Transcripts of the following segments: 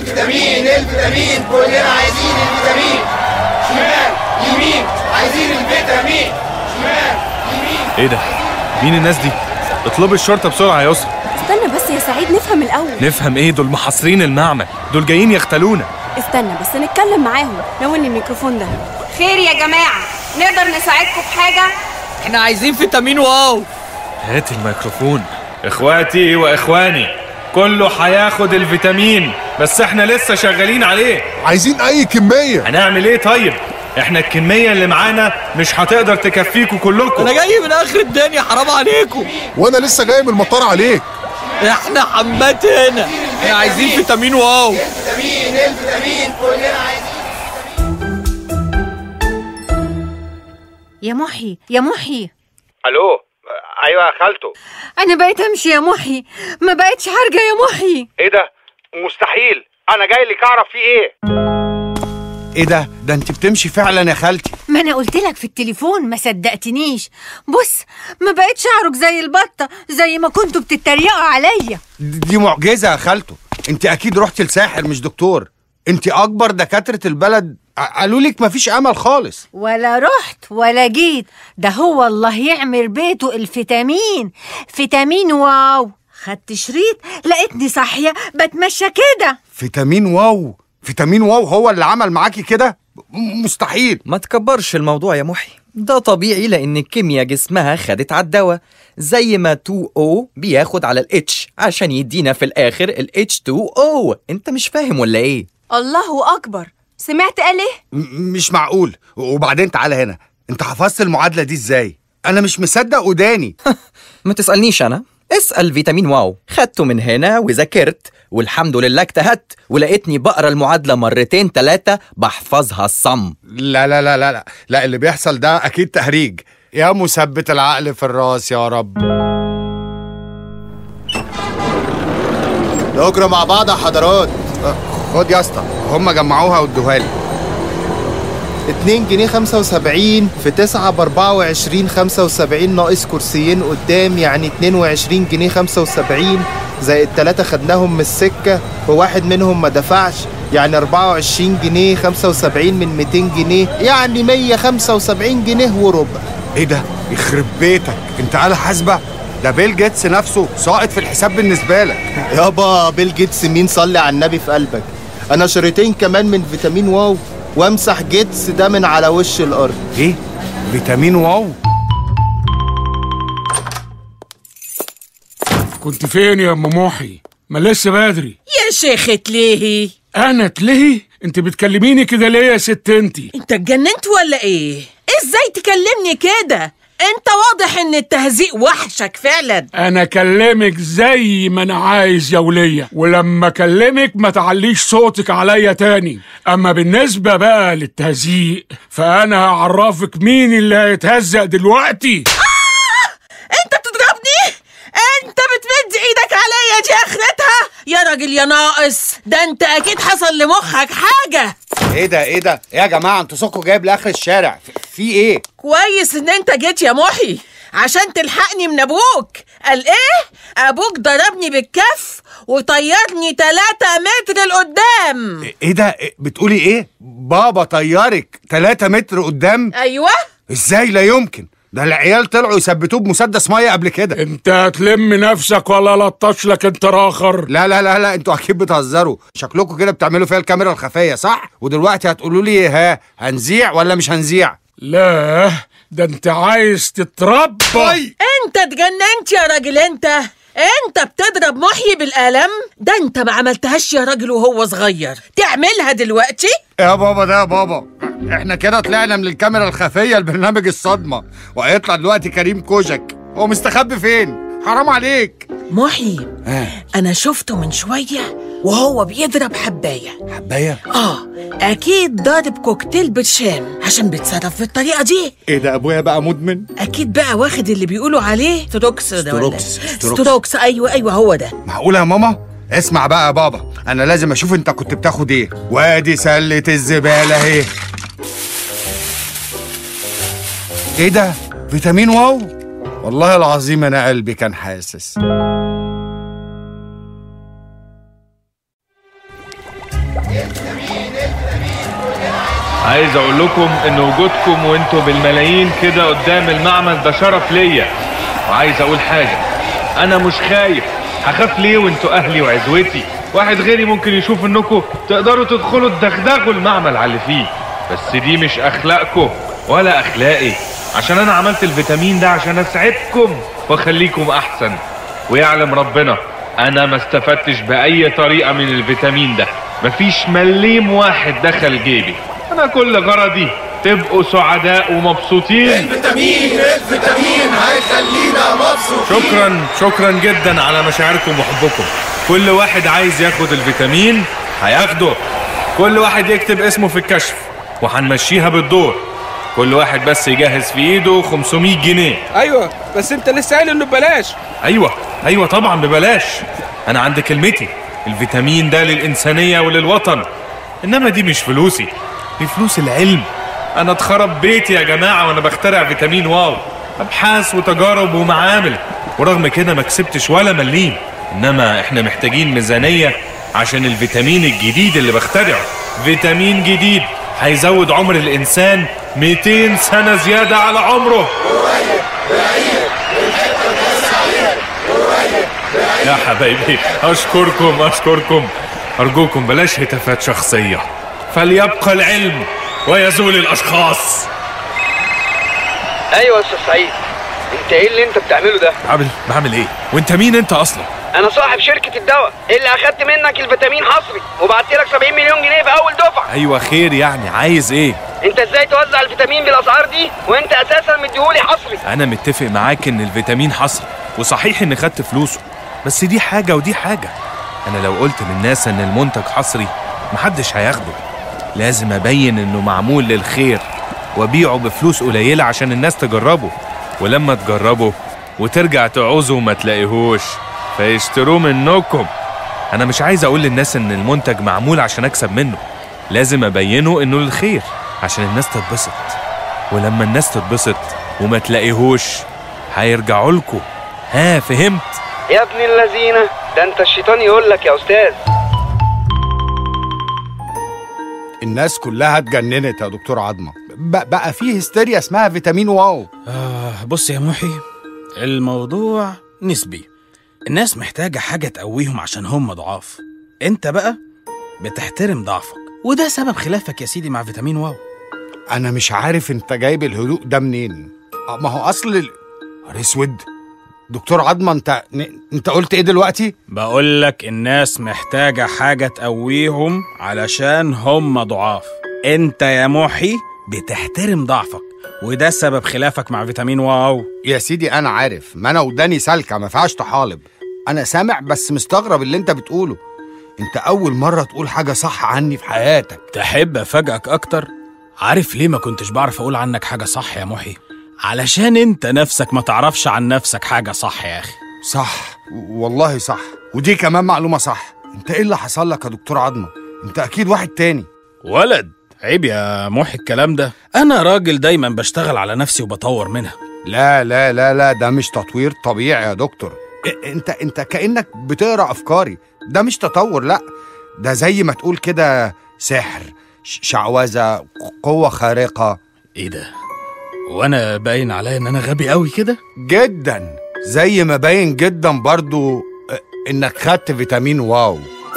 الفيتامين الفيتامين كلنا عايزين الفيتامين شمال يمين عايزين الفيتامين شمال يمين ايه ده مين الناس دي اطلبي الشرطه بسرعه يا يسرا استنى بس يا سعيد نفهم الأول نفهم ايه دول محاصرين المعمل دول جايين يختلونا استنى بس نتكلم معاهم ناولني الميكروفون ده خير يا جماعة نقدر نساعدكم في حاجة؟ احنا عايزين فيتامين واو هات الميكروفون اخواتي واخواني كله هياخد الفيتامين بس احنا لسه شغالين عليه عايزين اي كميه هنعمل ايه طيب احنا الكميه اللي معانا مش هتقدر تكفيكوا كلكم انا جاي من اخر الدنيا حرام عليكم وانا لسه جاي من المطار عليك احنا حمات هنا احنا عايزين فيتامين واو الفيتامين الفيتامين كلنا عايزين يا محي يا محي الو ايوه يا خالته انا بقيت امشي يا محي ما بقتش هرجع يا محي ايه ده مستحيل انا جاي لك اعرف في ايه ايه ده ده انت بتمشي فعلا يا خالتي ما انا قلت لك في التليفون ما صدقتنيش بص ما بقتش اعرج زي البطه زي ما كنتوا بتتريقوا عليا دي معجزه يا خالته انت اكيد رحتي لساحر مش دكتور انت اكبر دكاتره البلد ع- قالوا لك مفيش امل خالص ولا رحت ولا جيت ده هو الله يعمر بيته الفيتامين فيتامين واو خدت شريط لقيتني صاحيه بتمشى كده فيتامين واو فيتامين واو هو اللي عمل معاكي كده م- مستحيل ما تكبرش الموضوع يا محي ده طبيعي لأن الكيمياء جسمها خدت على الدواء زي ما 2O بياخد على ال H عشان يدينا في الآخر ال H2O انت مش فاهم ولا ايه؟ الله أكبر سمعت قال إيه؟ م- مش معقول وبعدين تعالى هنا انت حفظت المعادله دي ازاي انا مش مصدق وداني ما تسألنيش أنا اسأل فيتامين واو خدته من هنا وذاكرت والحمد لله اجتهدت ولقيتني بقرا المعادلة مرتين تلاتة بحفظها الصم لا لا لا لا لا لا اللي بيحصل ده اكيد تهريج يا مثبت العقل في الراس يا رب نقرا مع بعض يا حضرات خد يا اسطى هم جمعوها وادوها لي 2 جنيه 75 في 9 ب 24 75 ناقص كرسيين قدام يعني 22 جنيه 75 زائد 3 خدناهم من السكة وواحد منهم ما دفعش يعني 24 جنيه 75 من 200 جنيه يعني 175 جنيه وربع ايه ده يخرب بيتك انت آلة حاسبة ده بيل جيتس نفسه ساقط في الحساب بالنسبة لك يابا بيل جيتس مين صلي على النبي في قلبك انا شريطين كمان من فيتامين واو وامسح جيتس ده من على وش الارض ايه فيتامين واو كنت فين يا ام محي ما لسه بدري يا شيخ تليهي انا تلهي انت بتكلميني كده ليه يا ست انتي انت اتجننت ولا ايه ازاي تكلمني كده انت واضح ان التهزيق وحشك فعلا انا اكلمك زي ما انا عايز يا ولية ولما اكلمك ما تعليش صوتك عليا تاني اما بالنسبة بقى للتهزيق فانا هعرفك مين اللي هيتهزق دلوقتي انت بتضربني انت بتمد ايدك عليا دي اخرتها يا راجل يا ناقص ده انت اكيد حصل لمخك حاجة ايه ده ايه ده ايه يا جماعة انتوا سوقكوا جايب لاخر الشارع في- في ايه كويس ان انت جيت يا محي عشان تلحقني من ابوك قال ايه ابوك ضربني بالكف وطيرني 3 متر لقدام ايه ده إيه بتقولي ايه بابا طيارك 3 متر قدام ايوه ازاي لا يمكن ده العيال طلعوا يثبتوه بمسدس ميه قبل كده انت هتلم نفسك ولا لطش لك انت راخر لا لا لا لا انتوا اكيد بتهزروا شكلكم كده بتعملوا فيها الكاميرا الخفيه صح ودلوقتي هتقولوا لي ها هنذيع ولا مش هنذيع لا ده انت عايز تتربى انت اتجننت يا راجل انت انت بتضرب محيي بالقلم ده انت ما عملتهاش يا راجل وهو صغير تعملها دلوقتي يا بابا ده يا بابا احنا كده طلعنا من الكاميرا الخفيه لبرنامج الصدمه وهيطلع دلوقتي كريم كوجك هو مستخبي فين حرام عليك محيي انا شفته من شويه وهو بيضرب حبايه حبايه اه اكيد ضارب كوكتيل برشام عشان بيتصرف بالطريقه دي ايه ده ابويا بقى مدمن اكيد بقى واخد اللي بيقولوا عليه ستروكس ده ولا ستروكس، إيه؟ ستروكس. ستروكس ايوه ايوه هو ده معقوله يا ماما اسمع بقى يا بابا انا لازم اشوف انت كنت بتاخد ايه وادي سله الزباله اهي ايه ده فيتامين واو والله العظيم انا قلبي كان حاسس عايز اقول لكم ان وجودكم وانتوا بالملايين كده قدام المعمل ده شرف ليا وعايز اقول حاجة انا مش خايف هخاف ليه وانتوا اهلي وعزوتي واحد غيري ممكن يشوف انكم تقدروا تدخلوا تدغدغوا المعمل على اللي فيه بس دي مش اخلاقكم ولا اخلاقي عشان انا عملت الفيتامين ده عشان اسعدكم واخليكم احسن ويعلم ربنا انا ما استفدتش باي طريقة من الفيتامين ده مفيش مليم واحد دخل جيبي انا كل غرضي تبقوا سعداء ومبسوطين الفيتامين الفيتامين هيخلينا مبسوطين شكرا شكرا جدا على مشاعركم وحبكم كل واحد عايز ياخد الفيتامين هياخده كل واحد يكتب اسمه في الكشف وهنمشيها بالدور كل واحد بس يجهز في ايده 500 جنيه ايوه بس انت لسه قايل انه ببلاش ايوه ايوه طبعا ببلاش انا عند كلمتي الفيتامين ده للانسانيه وللوطن انما دي مش فلوسي دي فلوس العلم انا اتخرب بيتي يا جماعه وانا بخترع فيتامين واو ابحاث وتجارب ومعامل ورغم كده ما كسبتش ولا مليم انما احنا محتاجين ميزانيه عشان الفيتامين الجديد اللي بخترعه فيتامين جديد هيزود عمر الانسان 200 سنه زياده على عمره يا حبايبي أشكركم أشكركم أرجوكم بلاش هتافات شخصية فليبقى العلم ويزول الأشخاص ايوه يا استاذ سعيد انت ايه اللي انت بتعمله ده بعمل بعمل إيه؟ وأنت مين أنت أصلا؟ انا صاحب شركه الدواء اللي اخدت منك الفيتامين حصري وبعت لك 70 مليون جنيه في اول دفعه أيوة خير يعني عايز إيه؟ انت ازاي توزع الفيتامين بالاسعار دي وانت اساسا مديهولي حصري أنا متفق معاك إن الفيتامين حصري وصحيح إني خدت فلوسه بس دي حاجة ودي حاجة أنا لو قلت للناس إن المنتج حصري محدش هياخده لازم أبين إنه معمول للخير وأبيعه بفلوس قليلة عشان الناس تجربه ولما تجربه وترجع تعوزه وما تلاقيهوش فيشتروه منكم أنا مش عايز أقول للناس إن المنتج معمول عشان أكسب منه لازم أبينه إنه للخير عشان الناس تتبسط ولما الناس تتبسط وما تلاقيهوش هيرجعوا لكم ها فهمت يا ابن اللذينه ده انت الشيطان يقول لك يا استاذ الناس كلها اتجننت يا دكتور عظمه ب- بقى فيه هستيريا اسمها فيتامين واو آه بص يا محي الموضوع نسبي الناس محتاجة حاجة تقويهم عشان هم ضعاف انت بقى بتحترم ضعفك وده سبب خلافك يا سيدي مع فيتامين واو انا مش عارف انت جايب الهدوء ده منين آه، ما هو اصل ال... نهار اسود دكتور عظمه انت ن... انت قلت ايه دلوقتي بقولك الناس محتاجة حاجة تقويهم علشان هم ضعاف انت يا محي بتحترم ضعفك وده سبب خلافك مع فيتامين واو يا سيدي انا عارف ما انا وداني سالكه ما فيهاش طحالب انا سامع بس مستغرب اللي انت بتقوله انت اول مره تقول حاجه صح عني في حياتك تحب افاجئك اكتر عارف ليه ما كنتش بعرف اقول عنك حاجة صح يا محي علشان انت نفسك ما تعرفش عن نفسك حاجة صح يا اخي صح والله صح ودي كمان معلومه صح انت ايه اللي حصل لك يا دكتور عظمه انت اكيد واحد تاني ولد عيب يا محي الكلام ده انا راجل دايما بشتغل على نفسي وبطور منها لا لا لا لا ده مش تطوير طبيعي يا دكتور إ- انت انت كانك بتقرا افكاري ده مش تطور لا ده زي ما تقول كده سحر ش- شعوذه قوه خارقه ايه ده وانا باين عليا ان انا غبي قوي كده جدا زي ما باين جدا برضو إ- انك خدت فيتامين واو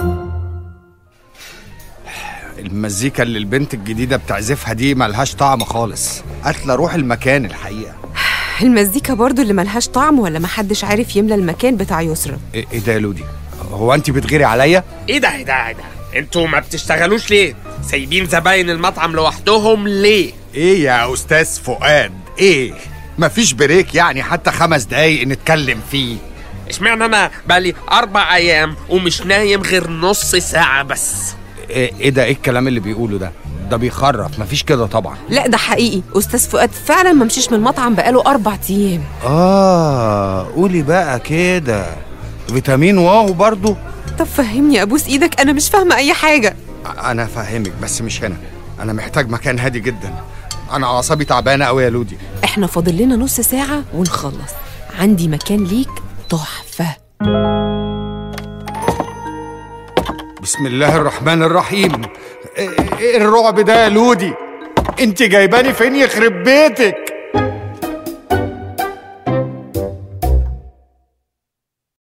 المزيكا اللي البنت الجديده بتعزفها دي ملهاش طعم خالص قاتله روح المكان الحقيقه المزيكا برضو اللي ملهاش طعم ولا محدش عارف يملى المكان بتاع يسرا ايه إيه ده يا لودي هو انت بتغيري عليا ايه ده ايه ده ايه ده انتوا ما بتشتغلوش ليه سايبين زباين المطعم لوحدهم ليه ايه يا استاذ فؤاد ايه مفيش بريك يعني حتى خمس دقايق نتكلم فيه اشمعنى انا بقالي اربع ايام ومش نايم غير نص ساعه بس ايه, إيه ده ايه الكلام اللي بيقوله ده ده بيخرف مفيش كده طبعا لا ده حقيقي استاذ فؤاد فعلا ما مشيش من المطعم بقاله اربع ايام اه قولي بقى كده فيتامين واو برضو طب فهمني ابوس ايدك انا مش فاهمه اي حاجه انا فاهمك بس مش هنا انا محتاج مكان هادي جدا انا اعصابي تعبانه قوي يا لودي احنا فاضل لنا نص ساعه ونخلص عندي مكان ليك تحفه بسم الله الرحمن الرحيم ايه إيه الرعب ده يا لودي انت جايباني فين يخرب بيتك